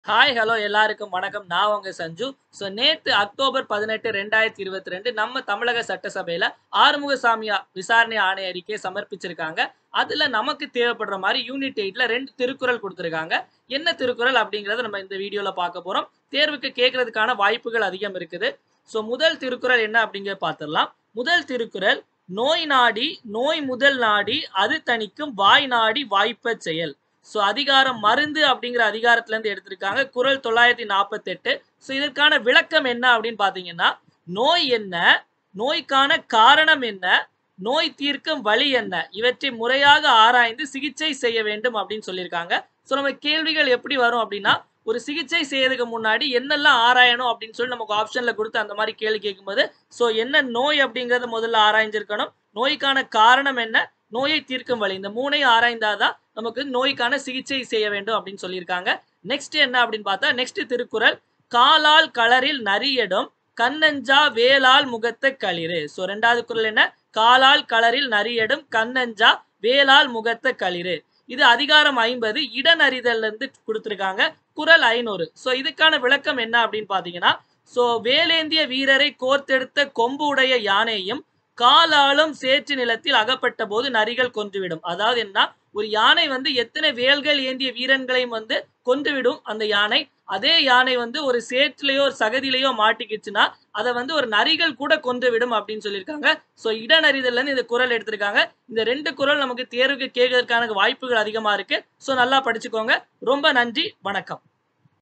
hi hello எல்லாருக்கும் வணக்கம் நான் உங்க சஞ்சு ஸோ நேற்று அக்டோபர் பதினெட்டு ரெண்டாயிரத்தி இருபத்தி ரெண்டு நம்ம தமிழக சட்டசபையில ஆறுமுகசாமி விசாரணை ஆணைய அறிக்கையை சமர்ப்பிச்சிருக்காங்க அதுல நமக்கு தேவைப்படுற மாதிரி யூனிட் எயிட்ல ரெண்டு திருக்குறள் கொடுத்துருக்காங்க என்ன திருக்குறள் அப்படிங்கறத நம்ம இந்த வீடியோல பார்க்க போறோம் தேர்வுக்கு கேட்கறதுக்கான வாய்ப்புகள் அதிகம் இருக்குது ஸோ முதல் திருக்குறள் என்ன அப்படிங்கிற பார்த்துடலாம் முதல் திருக்குறள் நோய் நாடி நோய் முதல் நாடி அது தணிக்கும் வாய் நாடி வாய்ப்ப செயல் ஸோ அதிகாரம் மருந்து அப்படிங்கிற அதிகாரத்துல இருந்து எடுத்திருக்காங்க குரல் தொள்ளாயிரத்தி நாற்பத்தெட்டு ஸோ இதற்கான விளக்கம் என்ன அப்படின்னு பார்த்தீங்கன்னா நோய் என்ன நோய்க்கான காரணம் என்ன நோய் தீர்க்கும் வழி என்ன இவற்றை முறையாக ஆராய்ந்து சிகிச்சை செய்ய வேண்டும் அப்படின்னு சொல்லியிருக்காங்க ஸோ நம்ம கேள்விகள் எப்படி வரும் அப்படின்னா ஒரு சிகிச்சை செய்யறதுக்கு முன்னாடி என்னெல்லாம் ஆராயணும் அப்படின்னு சொல்லி நமக்கு ஆப்ஷன்ல கொடுத்து அந்த மாதிரி கேள்வி கேட்கும்போது ஸோ என்ன நோய் அப்படிங்கறத முதல்ல ஆராய்ஞ்சிருக்கணும் நோய்க்கான காரணம் என்ன நோயை தீர்க்கும் வழி இந்த மூணையும் ஆராய்ந்தாதான் நமக்கு நோய்க்கான சிகிச்சை செய்ய வேண்டும் அப்படின்னு சொல்லியிருக்காங்க நெக்ஸ்ட் என்ன அப்படின்னு பார்த்தா நெக்ஸ்ட் திருக்குறள் காலால் களரில் நரியடும் கண்ணஞ்சா வேளால் முகத்த களிறு ஸோ ரெண்டாவது குரல் என்ன காலால் களரில் நரியடும் கண்ணஞ்சா வேளால் முகத்த களிறு இது அதிகாரம் ஐம்பது இடனறிதல்ல இருந்து கொடுத்துருக்காங்க குரல் ஐநூறு ஸோ இதுக்கான விளக்கம் என்ன அப்படின்னு பார்த்தீங்கன்னா ஸோ வேலேந்திய வீரரை கோர்த்தெடுத்த கொம்பு உடைய யானையும் காலாலும் சேற்று நிலத்தில் அகப்பட்ட போது நரிகள் கொன்றுவிடும் அதாவது என்ன ஒரு யானை வந்து எத்தனை வேல்கள் ஏந்திய வீரன்களையும் வந்து கொன்றுவிடும் அந்த யானை அதே யானை வந்து ஒரு சேற்றுலையோ ஒரு சகதியிலையோ மாட்டிக்கிச்சுன்னா அதை வந்து ஒரு நரிகள் கூட கொன்று விடும் அப்படின்னு சொல்லியிருக்காங்க ஸோ இடநறிதல்ல இருந்து இந்த குரல் எடுத்திருக்காங்க இந்த ரெண்டு குரல் நமக்கு தேர்வுக்கு கேட்கறதுக்கான வாய்ப்புகள் அதிகமா இருக்கு ஸோ நல்லா படிச்சுக்கோங்க ரொம்ப நன்றி வணக்கம்